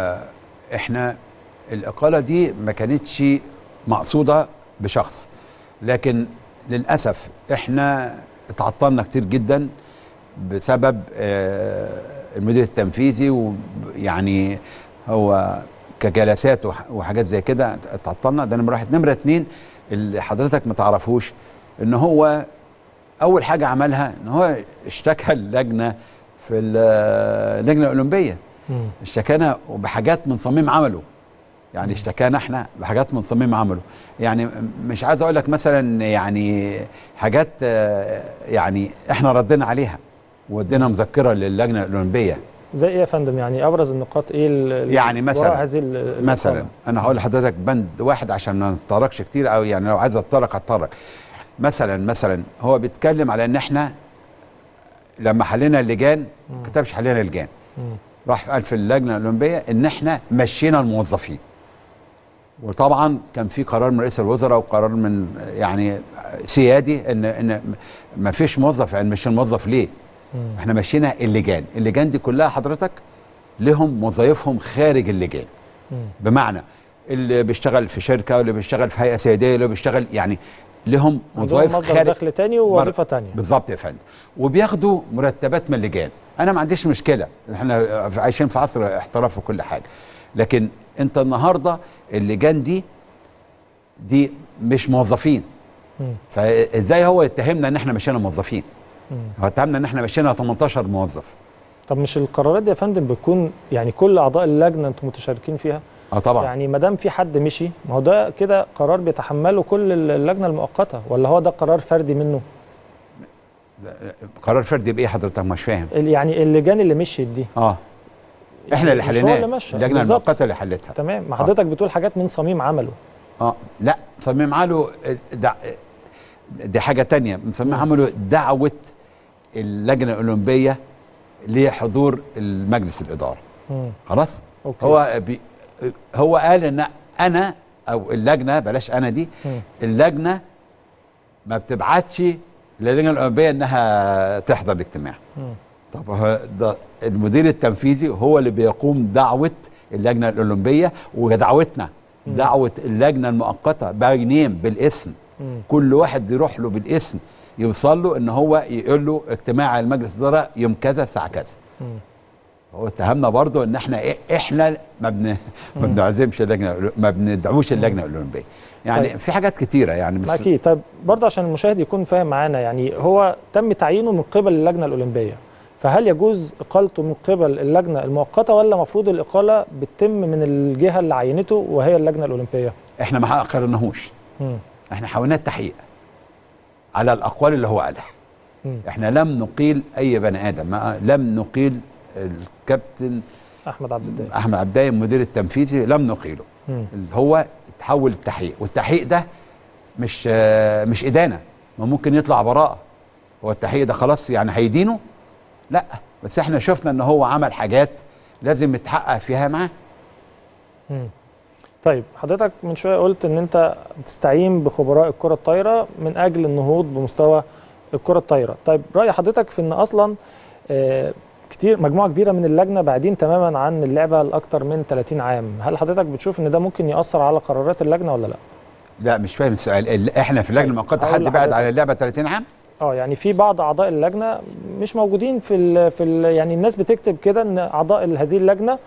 احنا الاقاله دي ما كانتش مقصوده بشخص لكن للاسف احنا اتعطلنا كتير جدا بسبب آه، المدير التنفيذي ويعني هو كجلسات وح- وحاجات زي كده اتعطلنا ده نمره واحد نمره اتنين اللي حضرتك ما تعرفوش ان هو اول حاجه عملها ان هو اشتكى اللجنه في ال- اللجنه الاولمبيه مم. اشتكانا بحاجات من صميم عمله يعني اشتكانا احنا بحاجات من صميم عمله يعني م- مش عايز اقول لك مثلا يعني حاجات آه، يعني احنا ردينا عليها وادينا مذكره للجنه الاولمبيه زي ايه يا فندم يعني ابرز النقاط ايه ال- ال- يعني وراء مثلا هذه ال- مثلا الإقامة؟ انا هقول لحضرتك بند واحد عشان ما نتطرقش كتير او يعني لو عايز اتطرق اتطرق مثلا مثلا هو بيتكلم على ان احنا لما حلينا اللجان ما كتبش حلينا اللجان مم. راح قال في اللجنه الاولمبيه ان احنا مشينا الموظفين وطبعا كان في قرار من رئيس الوزراء وقرار من يعني سيادي ان ان ما فيش موظف يعني مش الموظف ليه مم. احنا مشينا اللجان اللجان دي كلها حضرتك لهم وظائفهم خارج اللجان مم. بمعنى اللي بيشتغل في شركه واللي بيشتغل في هيئه سياديه اللي بيشتغل يعني لهم عندهم وظائف مصدر خارج دخل تاني ووظيفه تانية بالظبط يا فندم وبياخدوا مرتبات من اللجان انا ما عنديش مشكله احنا عايشين في عصر احتراف وكل حاجه لكن انت النهارده اللجان دي دي مش موظفين مم. فازاي هو يتهمنا ان احنا مشينا موظفين مم. هو اتهمنا ان احنا مشينا 18 موظف طب مش القرارات دي يا فندم بتكون يعني كل اعضاء اللجنه انتم متشاركين فيها اه طبعا يعني ما دام في حد مشي ما هو ده كده قرار بيتحمله كل اللجنه المؤقته ولا هو ده قرار فردي منه قرار فردي بايه حضرتك مش فاهم ال- يعني اللجان اللي مشيت دي اه احنا اللي مش هو حليناه اللي مشى. اللجنه بالظبط. المؤقته اللي حلتها تمام ما حضرتك بتقول حاجات من صميم عمله اه لا صميم عمله دع... دي حاجه تانية صميم عمله دعوه اللجنه الاولمبيه لحضور المجلس الاداره مم. خلاص أوكي. هو بي... هو قال ان انا او اللجنه بلاش انا دي مم. اللجنه ما بتبعتش للجنه الاولمبيه انها تحضر الاجتماع مم. طب هو ده المدير التنفيذي هو اللي بيقوم دعوه اللجنه الاولمبيه ودعوتنا دعوه اللجنه المؤقته باينين بالاسم مم. كل واحد يروح له بالاسم يوصل له ان هو يقول له اجتماع المجلس الاداره يوم كذا الساعه كذا مم. هو اتهمنا برضه ان احنا إيه احنا ما بن ما بنعزمش اللجنه ما بندعوش اللجنه الاولمبيه يعني طيب. في حاجات كتيره يعني ما بس اكيد طيب برضه عشان المشاهد يكون فاهم معانا يعني هو تم تعيينه من قبل اللجنه الاولمبيه فهل يجوز اقالته من قبل اللجنه المؤقته ولا المفروض الاقاله بتتم من الجهه اللي عينته وهي اللجنه الاولمبيه؟ احنا ما قررناهوش مم. احنا حاولنا التحقيق على الاقوال اللي هو قالها مم. احنا لم نقيل اي بني ادم ما لم نقيل الكابتن احمد عبد الدايم احمد عبداي المدير التنفيذي لم نقيله مم. اللي هو تحول التحقيق والتحقيق ده مش آه، مش ادانه ما ممكن يطلع براءه هو التحقيق ده خلاص يعني هيدينه لا بس احنا شفنا ان هو عمل حاجات لازم يتحقق فيها معاه مم. طيب حضرتك من شويه قلت ان انت بتستعين بخبراء الكره الطايره من اجل النهوض بمستوى الكره الطايره طيب راي حضرتك في ان اصلا آه، كتير مجموعه كبيره من اللجنه بعيدين تماما عن اللعبه لاكثر من 30 عام هل حضرتك بتشوف ان ده ممكن ياثر على قرارات اللجنه ولا لا لا مش فاهم السؤال ال- احنا في اللجنه طيب، المؤقته هقول حد بعد لحضرتك. على اللعبه 30 عام اه يعني في بعض اعضاء اللجنه مش موجودين في ال في ال يعني الناس بتكتب كده ان اعضاء هذه اللجنه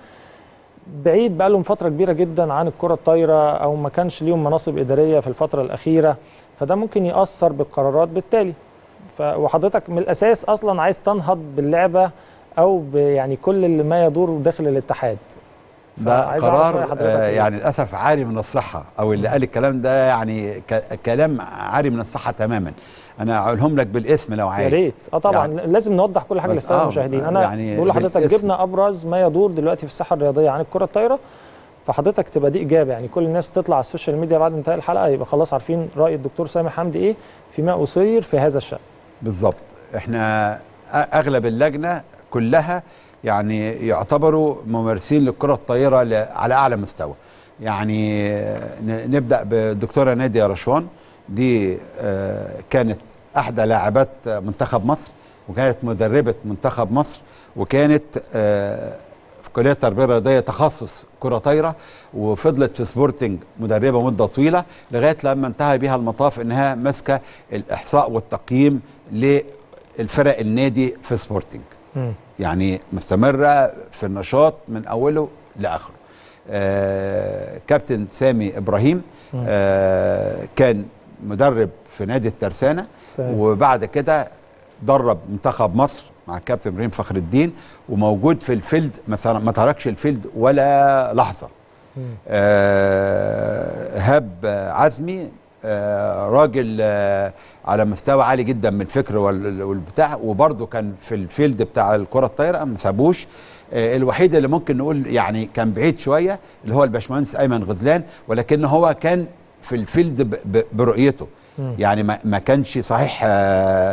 بعيد بقالهم فتره كبيره جدا عن الكره الطايره او ما كانش ليهم مناصب اداريه في الفتره الاخيره فده ممكن ياثر بالقرارات بالتالي ف وحضرتك من الاساس اصلا عايز تنهض باللعبه او ب- يعني كل اللي ما يدور داخل الاتحاد ده فعايز أعرف رأي قرار حضرتك آه إيه؟ يعني للاسف عاري من الصحه او اللي قال الكلام ده يعني ك- كلام عاري من الصحه تماما انا اقولهم لك بالاسم لو يا عايز ريت اه طبعا يعني يعني لازم نوضح كل حاجه بس للساده آه، المشاهدين انا يعني يعني بقول لحضرتك بالاسم. جبنا ابرز ما يدور دلوقتي في الساحه الرياضيه عن الكره الطايره فحضرتك تبقى دي اجابه يعني كل الناس تطلع على السوشيال ميديا بعد انتهاء الحلقه يبقى خلاص عارفين راي الدكتور سامح حمدي ايه فيما اثير في هذا الشان بالظبط احنا أ- اغلب اللجنه كلها يعني يعتبروا ممارسين للكره الطايره ل- على اعلى مستوى يعني ن- نبدا بالدكتوره ناديه رشوان دي آه، كانت احدى لاعبات منتخب مصر وكانت مدربه منتخب مصر وكانت آه، في كليه التربيه الرياضيه تخصص كره طايره وفضلت في سبورتنج مدربه مده طويله لغايه لما انتهى بها المطاف انها ماسكه الاحصاء والتقييم للفرق النادي في سبورتنج مم. يعني مستمره في النشاط من اوله لاخره آه كابتن سامي ابراهيم آه كان مدرب في نادي الترسانه تمام. وبعد كده درب منتخب مصر مع الكابتن ابراهيم فخر الدين وموجود في الفيلد مثلا ما تركش الفيلد ولا لحظه مم. آه هاب عزمي آه راجل آه على مستوى عالي جدا من الفكر وال- والبتاع وبرضه كان في الفيلد بتاع الكره الطايره ما سابوش آه، الوحيد اللي ممكن نقول يعني كان بعيد شويه اللي هو الباشمهندس ايمن غزلان ولكن هو كان في الفيلد ب- ب- برؤيته مم. يعني ما ما كانش صحيح آه،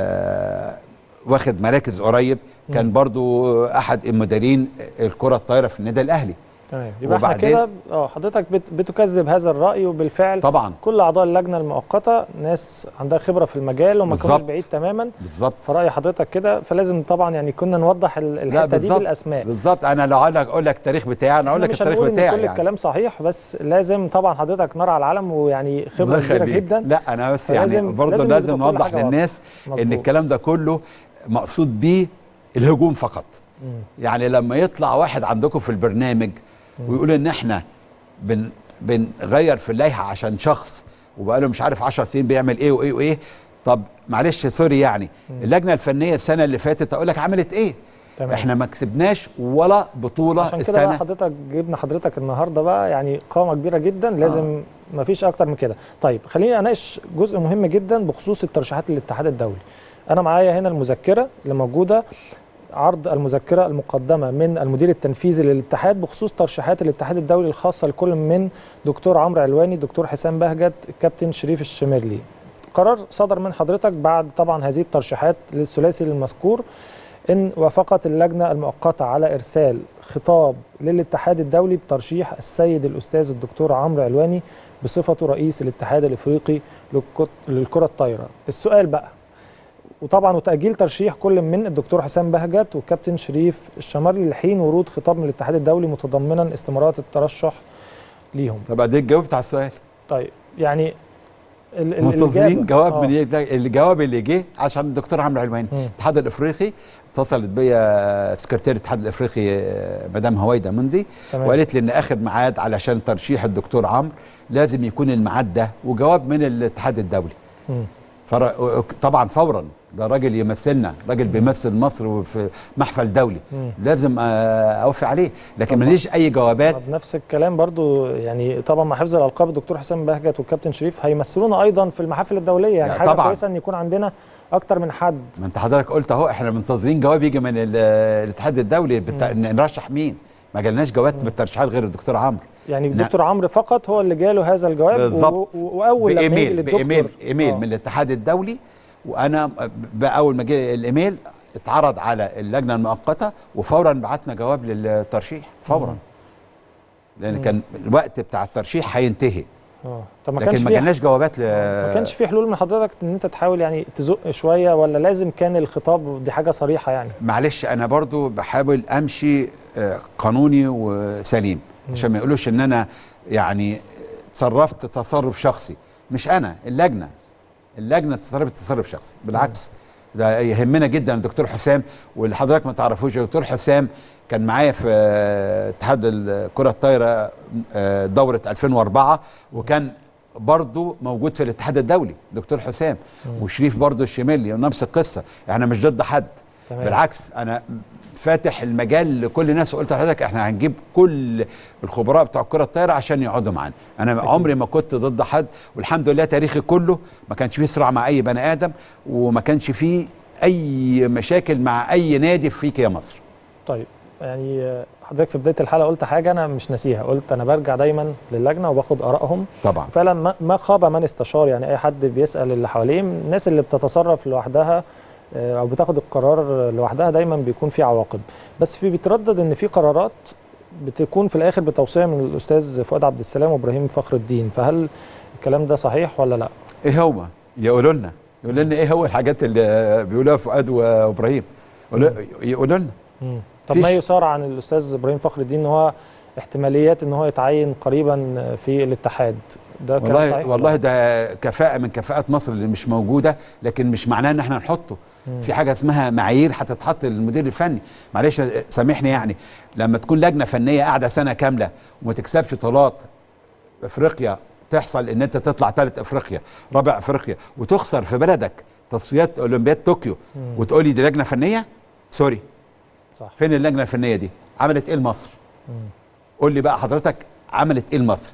آه، واخد مراكز قريب كان مم. برضو احد المديرين الكره الطايره في النادي الاهلي تمام يبقى احنا وبعدين- كده اه حضرتك بت- بتكذب هذا الراي وبالفعل طبعا كل اعضاء اللجنه المؤقته ناس عندها خبره في المجال وما كانوش بالظبط. بعيد تماما بالظبط فراي حضرتك كده فلازم طبعا يعني كنا نوضح ال- الحته دي بالظبط. بالاسماء بالظبط انا لو اقول لك اقول لك التاريخ بتاعي انا اقول إحنا لك مش التاريخ هنقول ان بتاعي كل يعني الكلام صحيح بس لازم طبعا حضرتك نار على العلم ويعني خبره الله كبيره يخليك. جدا لا انا بس يعني فلازم- برضه لازم لازم, يبقى كل نوضح حاجة واضحة. للناس ان مظبوط. الكلام ده كله مقصود بيه الهجوم فقط مم. يعني لما يطلع واحد عندكم في البرنامج ويقول ان احنا بن بنغير في اللائحه عشان شخص وبقاله مش عارف 10 سنين بيعمل ايه وايه وايه طب معلش سوري يعني اللجنه الفنيه السنه اللي فاتت اقول لك عملت ايه تمام. احنا ما كسبناش ولا بطوله عشان كده بقى السنه حضرتك جبنا حضرتك النهارده بقى يعني قامه كبيره جدا لازم ما فيش اكتر من كده طيب خليني اناقش جزء مهم جدا بخصوص الترشيحات للاتحاد الدولي انا معايا هنا المذكره اللي موجوده عرض المذكره المقدمه من المدير التنفيذي للاتحاد بخصوص ترشيحات الاتحاد الدولي الخاصه لكل من دكتور عمرو علواني دكتور حسام بهجت الكابتن شريف الشمرلي قرار صدر من حضرتك بعد طبعا هذه الترشيحات للثلاثي المذكور ان وافقت اللجنه المؤقته على ارسال خطاب للاتحاد الدولي بترشيح السيد الاستاذ الدكتور عمرو علواني بصفته رئيس الاتحاد الافريقي للكت- للكره الطايره السؤال بقى وطبعا وتاجيل ترشيح كل من الدكتور حسام بهجت والكابتن شريف الشمرلي لحين ورود خطاب من الاتحاد الدولي متضمنا استمارات الترشح ليهم طب اديك جاوبت على السؤال طيب يعني ال- ال- منتظرين الإجابة- جواب آه. من إيه؟ الجواب اللي جه عشان الدكتور عمرو علواني مم. الاتحاد الافريقي اتصلت بيا سكرتير الاتحاد الافريقي آه، مدام هويدا مندي تمام. وقالت لي ان اخر ميعاد علشان ترشيح الدكتور عمرو لازم يكون الميعاد ده وجواب من الاتحاد الدولي مم. فر... طبعا فورا ده راجل يمثلنا راجل بيمثل مصر في محفل دولي مم. لازم آه، اوفي عليه لكن طبعاً. ماليش اي جوابات بنفس الكلام برضو يعني طبعا مع حفظ الالقاب الدكتور حسام بهجت والكابتن شريف هيمثلونا ايضا في المحافل الدوليه يعني لا، حاجه طبعاً. كويسه ان يكون عندنا اكتر من حد ما انت حضرتك قلت اهو احنا منتظرين جواب يجي من ال- الاتحاد الدولي بتا... نرشح مين ما جالناش جوابات بالترشيحات غير الدكتور عمرو يعني نعم. الدكتور عمرو فقط هو اللي جاله هذا الجواب بالظبط. و- و- واول لما يجي بايميل للدكتور بايميل ايميل آه. من الاتحاد الدولي وانا بقى اول ما جه الايميل اتعرض على اللجنه المؤقته وفورا بعتنا جواب للترشيح فورا مم. لان مم. كان الوقت بتاع الترشيح هينتهي اه طب ما كانش لكن ما في جالناش جوابات ل... ما كانش في حلول من حضرتك ان انت تحاول يعني تزق شويه ولا لازم كان الخطاب دي حاجه صريحه يعني معلش انا برضو بحاول امشي آه، قانوني وسليم عشان ما يقولوش ان انا يعني تصرفت تصرف شخصي مش انا اللجنه اللجنه تصرفت تصرف شخصي بالعكس ده يهمنا جدا الدكتور حسام واللي حضرتك ما تعرفوش الدكتور حسام كان معايا في آه، اتحاد الكره الطايره آه، دوره 2004 وكان برضو موجود في الاتحاد الدولي دكتور حسام وشريف برضو الشمالي ونفس القصه احنا مش ضد حد تمام. بالعكس انا فاتح المجال لكل الناس وقلت لحضرتك احنا هنجيب كل الخبراء بتوع الكره الطايره عشان يقعدوا معانا انا أكيد. عمري ما كنت ضد حد والحمد لله تاريخي كله ما كانش فيه صراع مع اي بني ادم وما كانش فيه اي مشاكل مع اي نادي فيك يا مصر طيب يعني آه، حضرتك في بدايه الحلقه قلت حاجه انا مش ناسيها قلت انا برجع دايما للجنه وباخد ارائهم طبعا فعلا ما- ما خاب من استشار يعني اي حد بيسال اللي حواليه الناس اللي بتتصرف لوحدها آه، او بتاخد القرار لوحدها دايما بيكون في عواقب بس في بيتردد ان في قرارات بتكون في الاخر بتوصيه من الاستاذ فؤاد عبد السلام وابراهيم فخر الدين فهل الكلام ده صحيح ولا لا ايه هو يقولوا لنا يقولوا لنا ايه هو الحاجات اللي بيقولوها فؤاد وابراهيم يقولوا- يقولوا لنا مم. طب ما فيش. يثار عن الاستاذ ابراهيم فخر الدين ان هو احتماليات ان هو يتعين قريبا في الاتحاد ده كلام والله صحيح والله ده كفاءة من كفاءات مصر اللي مش موجودة لكن مش معناه ان احنا نحطه مم. في حاجة اسمها معايير هتتحط للمدير الفني معلش سامحني يعني لما تكون لجنة فنية قاعدة سنة كاملة وما تكسبش طولات افريقيا تحصل ان انت تطلع ثالث افريقيا رابع افريقيا وتخسر في بلدك تصفيات اولمبياد طوكيو مم. وتقولي دي لجنة فنية سوري صح فين اللجنة الفنية دي عملت ايه لمصر مم. قول لي بقى حضرتك عملت ايه لمصر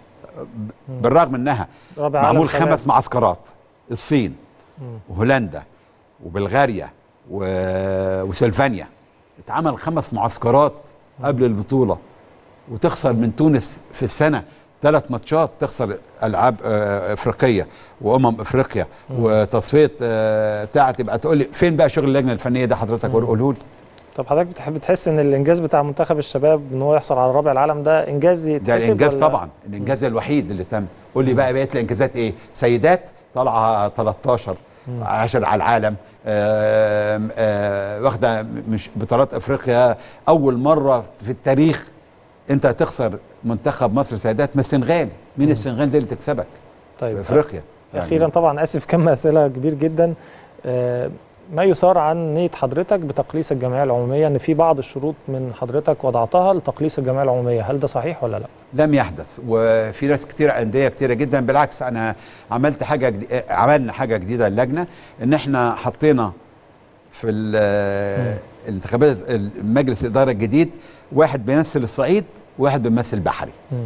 ب- بالرغم انها رابع عالم معمول شباب. خمس معسكرات الصين مم. وهولندا وبلغاريا و... وسلفانيا اتعمل خمس معسكرات قبل البطوله وتخسر من تونس في السنه ثلاث ماتشات تخسر العاب آه، افريقيه وامم افريقيا وتصفيه آه، بتاع تبقى تقول لي فين بقى شغل اللجنه الفنيه ده حضرتك قوله لي طب حضرتك بتحب تحس ان الانجاز بتاع منتخب الشباب ان هو يحصل على رابع العالم ده انجاز ده يتحسب الانجاز ولا- طبعا الانجاز الوحيد اللي تم قول لي بقى بقيه الانجازات ايه سيدات طالعه 13 10 على العالم آم، آه، واخده مش بطولات افريقيا اول مره في التاريخ انت تخسر منتخب مصر سيدات من السنغال مين السنغال دي اللي تكسبك في طيب افريقيا يعني اخيرا طبعا اسف كم اسئله كبير جدا آه، ما يثار عن نيه حضرتك بتقليص الجمعيه العموميه ان في بعض الشروط من حضرتك وضعتها لتقليص الجمعيه العموميه هل ده صحيح ولا لا لم يحدث وفي ناس كتير انديه كتيره جدا بالعكس انا عملت حاجه جديد عملنا حاجه جديده اللجنه ان احنا حطينا في ال- الانتخابات المجلس الاداره الجديد واحد بيمثل الصعيد وواحد بيمثل بحري مم.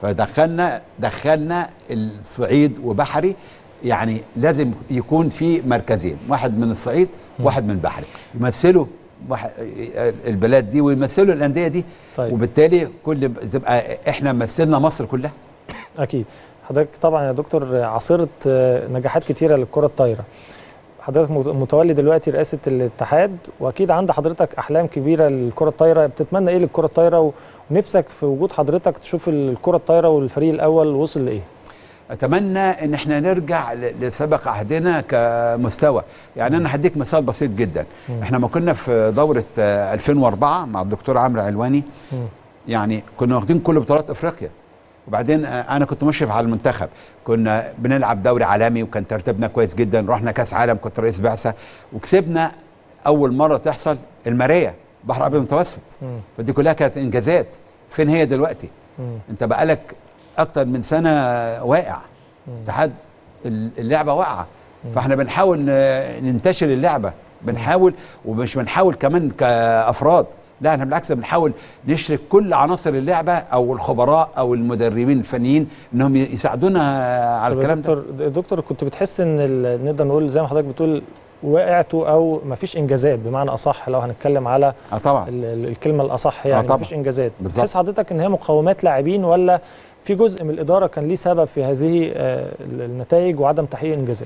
فدخلنا دخلنا الصعيد وبحري يعني لازم يكون في مركزين واحد من الصعيد وواحد من بحري يمثلوا واحد البلاد دي ويمثلوا الانديه دي طيب. وبالتالي كل تبقى احنا مثلنا مصر كلها اكيد حضرتك طبعا يا دكتور عاصرت آه، نجاحات كتيره للكره الطايره حضرتك مت- متولي دلوقتي رئاسه الاتحاد واكيد عند حضرتك احلام كبيره للكره الطايره بتتمنى ايه للكره الطايره و- ونفسك في وجود حضرتك تشوف الكره الطايره والفريق الاول وصل لايه اتمنى ان احنا نرجع ل- لسابق عهدنا كمستوى يعني انا هديك مثال بسيط جدا احنا ما كنا في دوره آه، 2004 مع الدكتور عمرو علواني مم. يعني كنا واخدين كل بطولات افريقيا وبعدين آه، انا كنت مشرف على المنتخب كنا بنلعب دوري عالمي وكان ترتيبنا كويس جدا رحنا كاس عالم كنت رئيس بعثه وكسبنا اول مره تحصل الماريه بحر ابيض المتوسط مم. فدي كلها كانت انجازات فين هي دلوقتي مم. انت بقالك اكتر من سنه واقع اتحاد اللعبه واقعه فاحنا بنحاول ن- ننتشر اللعبه بنحاول ومش بنحاول كمان كافراد لا احنا بالعكس بنحاول نشرك كل عناصر اللعبه او الخبراء او المدربين الفنيين انهم يساعدونا على طب يا الكلام ده دكتور دكتور كنت بتحس ان ال- نقدر نقول زي ما حضرتك بتقول وقعتوا او ما فيش انجازات بمعنى اصح لو هنتكلم على اه طبعا ال- ال- الكلمه الاصح يعني طبعا. مفيش انجازات بالظبط. بتحس حضرتك ان هي مقومات لاعبين ولا في جزء من الاداره كان ليه سبب في هذه آه، ال- النتائج وعدم تحقيق انجازات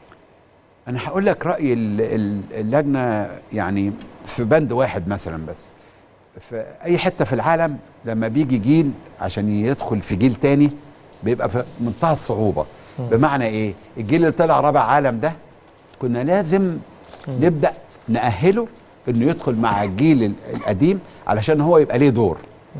انا هقول لك راي ال- ال- اللجنه يعني في بند واحد مثلا بس في اي حته في العالم لما بيجي جيل عشان يدخل في جيل تاني بيبقى في منتهى الصعوبه بمعنى ايه الجيل اللي طلع رابع عالم ده كنا لازم نبدا ناهله انه يدخل مع الجيل ال- القديم علشان هو يبقى ليه دور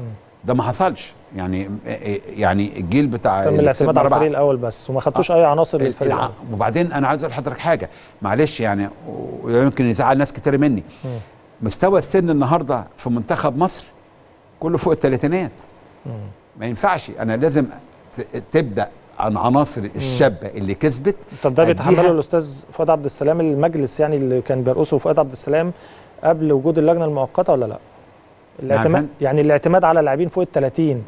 ده ما حصلش يعني يعني الجيل بتاع تم اللي الاعتماد كسبنا على رابع- الفريق الاول بس وما خدتوش اي عناصر ال- للفريق الع... الأول. وبعدين انا عايز اقول لحضرتك حاجه معلش يعني ويمكن يزعل ناس كتير مني مم. مستوى السن النهارده في منتخب مصر كله فوق الثلاثينات مم. ما ينفعش انا لازم ت- تبدا عن عناصر الشابه اللي كسبت طب ده أديها- بيتحمله الاستاذ فؤاد عبد السلام المجلس يعني اللي كان بيرقصه فؤاد عبد السلام قبل وجود اللجنه المؤقته ولا لا؟ الاعتماد فندم؟ يعني الاعتماد على اللاعبين فوق ال 30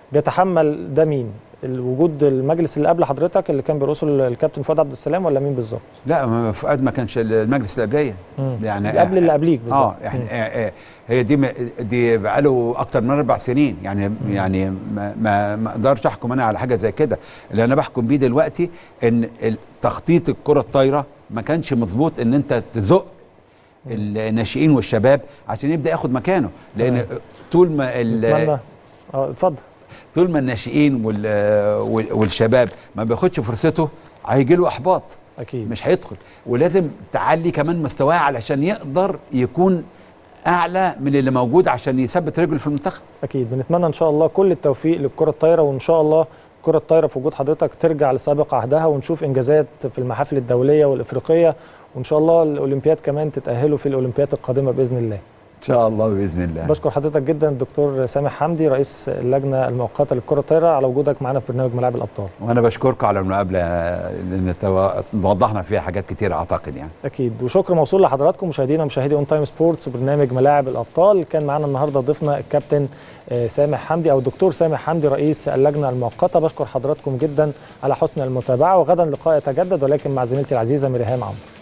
بيتحمل ده مين؟ وجود المجلس اللي قبل حضرتك اللي كان بيرقصه الكابتن فؤاد عبد السلام ولا مين بالظبط؟ لا ما فؤاد ما كانش المجلس اللي قبليه مم. يعني قبل اللي قبليك بالظبط اه يعني آه آه هي دي م- دي بقاله اكتر من اربع سنين يعني يعني ما ما ما اقدرش احكم انا على حاجه زي كده اللي انا بحكم بيه دلوقتي ان ال- تخطيط الكره الطايره ما كانش مظبوط ان انت تزق الناشئين والشباب عشان يبدا ياخد مكانه لان تمام. طول ما ال- اتمنى اه اتفضل طول ما الناشئين وال- وال- والشباب ما بياخدش فرصته هيجي له احباط اكيد مش هيدخل ولازم تعلي كمان مستواه علشان يقدر يكون اعلى من اللي موجود عشان يثبت رجله في المنتخب اكيد بنتمنى ان شاء الله كل التوفيق للكره الطايره وان شاء الله الكره الطايره في وجود حضرتك ترجع لسابق عهدها ونشوف انجازات في المحافل الدوليه والافريقيه وان شاء الله الاولمبياد كمان تتاهلوا في الاولمبياد القادمه باذن الله ان شاء الله باذن الله بشكر حضرتك جدا الدكتور سامح حمدي رئيس اللجنه المؤقته للكره الطايره على وجودك معنا في برنامج ملاعب الابطال وانا بشكركم على المقابله لان تو- وضحنا فيها حاجات كتير اعتقد يعني اكيد وشكر موصول لحضراتكم مشاهدينا مشاهدي اون تايم سبورتس وبرنامج ملاعب الابطال كان معانا النهارده ضيفنا الكابتن آه، سامح حمدي او الدكتور سامح حمدي رئيس اللجنه المؤقته بشكر حضراتكم جدا على حسن المتابعه وغدا لقاء يتجدد ولكن مع زميلتي العزيزه مريهام عمرو